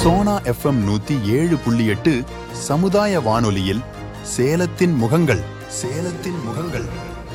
Sona FM நூத்தி ஏழு புள்ளி எட்டு சமுதாய வானொலியில் சேலத்தின் முகங்கள் சேலத்தின் முகங்கள்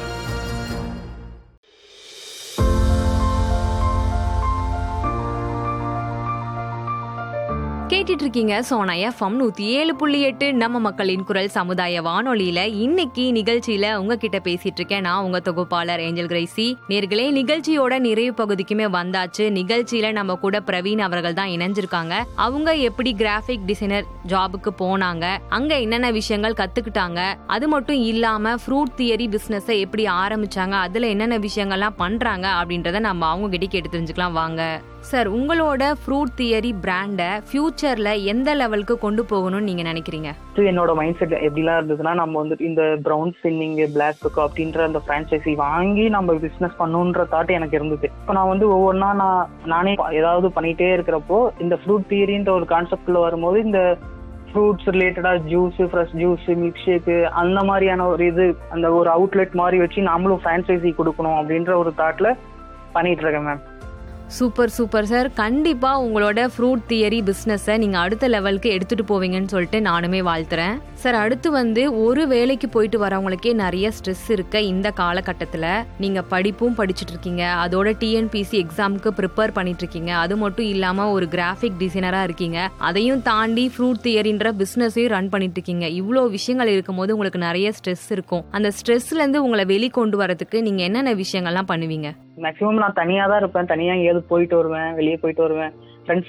கேட்டுட்டு இருக்கீங்க சோனா எஃப்எம் நூத்தி ஏழு புள்ளி எட்டு நம்ம மக்களின் குரல் சமுதாய வானொலியில இன்னைக்கு நிகழ்ச்சியில உங்ககிட்ட பேசிட்டு இருக்கேன் நான் உங்க தொகுப்பாளர் ஏஞ்சல் கிரைசி நேர்களே நிகழ்ச்சியோட நிறைவு பகுதிக்குமே வந்தாச்சு நிகழ்ச்சியில நம்ம கூட பிரவீன் அவர்கள் தான் இணைஞ்சிருக்காங்க அவங்க எப்படி கிராஃபிக் டிசைனர் ஜாபுக்கு போனாங்க அங்க என்னென்ன விஷயங்கள் கத்துக்கிட்டாங்க அது மட்டும் இல்லாம ஃப்ரூட் தியரி பிசினஸ் எப்படி ஆரம்பிச்சாங்க அதுல என்னென்ன விஷயங்கள்லாம் பண்றாங்க அப்படின்றத நம்ம அவங்க கிட்ட கேட்டு தெரிஞ்சுக்கலாம் வாங்க சார் உங்களோட ஃப்ரூட் தியரி பிராண்டை ஃபியூச்சர்ல எந்த லெவலுக்கு கொண்டு போகணும்னு நீங்க நினைக்கிறீங்க ஃபர்ஸ்ட் என்னோட மைண்ட் செட் எப்படிலாம் இருந்ததுன்னா நம்ம வந்து இந்த ப்ரௌன் ஸ்பின்னிங் பிளாக் புக் அப்படின்ற அந்த ஃப்ரான்ச்சைசி வாங்கி நம்ம பிஸ்னஸ் பண்ணணுன்ற தாட் எனக்கு இருந்தது இப்போ நான் வந்து ஒவ்வொன்றா நான் நானே ஏதாவது பண்ணிட்டே இருக்கிறப்போ இந்த ஃப்ரூட் தியரின்ற ஒரு கான்செப்ட்ல வரும்போது இந்த ஃப்ரூட்ஸ் ரிலேட்டடா juice fresh juice milk shake அந்த மாதிரியான ஒரு இது அந்த ஒரு அவுட்லெட் மாதிரி வச்சு நாமளும் ஃப்ரான்ச்சைசி கொடுக்கணும் அப்படின்ற ஒரு தாட்ல பண்ணிட்டு இருக்கேன் மேம் சூப்பர் சூப்பர் சார் கண்டிப்பா உங்களோட ஃப்ரூட் தியரி பிசினஸை நீங்க அடுத்த லெவலுக்கு எடுத்துட்டு போவீங்கன்னு சொல்லிட்டு நானுமே வாழ்த்துறேன் சார் அடுத்து வந்து ஒரு வேலைக்கு போயிட்டு வரவங்களுக்கே நிறைய ஸ்ட்ரெஸ் இருக்க இந்த காலகட்டத்தில் நீங்க படிப்பும் படிச்சுட்டு இருக்கீங்க அதோட டிஎன்பிசி எக்ஸாமுக்கு ப்ரிப்பேர் பண்ணிட்டு இருக்கீங்க அது மட்டும் இல்லாம ஒரு கிராஃபிக் டிசைனரா இருக்கீங்க அதையும் தாண்டி ஃப்ரூட் தியரின்ற பிசினஸையும் ரன் பண்ணிட்டு இருக்கீங்க இவ்வளோ விஷயங்கள் இருக்கும்போது உங்களுக்கு நிறைய ஸ்ட்ரெஸ் இருக்கும் அந்த ஸ்ட்ரெஸ்ல இருந்து உங்களை வெளிக்கொண்டு வரதுக்கு நீங்க என்னென்ன விஷயங்கள்லாம் பண்ணுவீங்க மேக்ஸிமம் நான் தனியாக தான் இருப்பேன் தனியாக எங்கேயாவது போயிட்டு வருவேன் வெளியே போயிட்டு வருவேன்